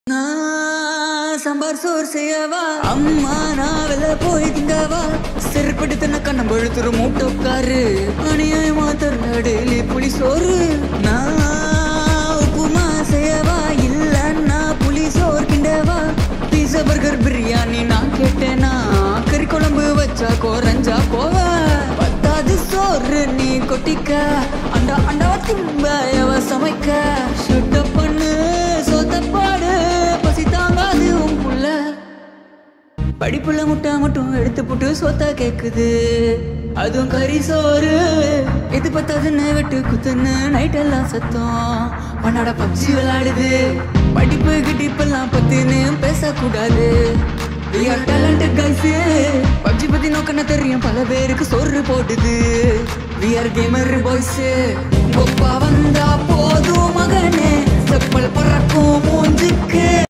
நான் சாம்பார் சோறு செய்யவா அம்மா நான் வெளில போய் திங்கவா செருப்படுத்தின கண்ணம் பழுத்துரு மூட்டை உட்காரு அநியாயமா தர டெய்லி புளி சோறு நான் உப்புமா செய்யவா இல்லன்னா புளி சோறு கிண்டவா பீஸா பர்கர் பிரியாணி நான் கேட்டேனா கறி குழம்பு வச்சா குறைஞ்சா போவா பத்தாது சோறு நீ கொட்டிக்க அண்டா அண்டா திம்ப எவ சமைக்க சுட்ட பண்ணு சொத்த பாடு பசி தாங்காது உன் புள்ள படிப்புல முட்டை மட்டும் எடுத்து போட்டு சொத்தா கேக்குது அதுவும் கறி சோறு எது பத்தாதுன்னு வெட்டு குத்துன்னு நைட் எல்லாம் சத்தம் பண்ணாட பப்ஜி விளையாடுது படிப்பு கிட்டிப்பெல்லாம் பத்தின்னு பேசக்கூடாது We are talented guys PUBG பத்தி நோக்கன தெரியும் பல பேருக்கு சோறு போடுது We are gamer boys கொப்பா வந்தா போதும் மகனே செப்பல் பறக்கும் மூஞ்சுக்கு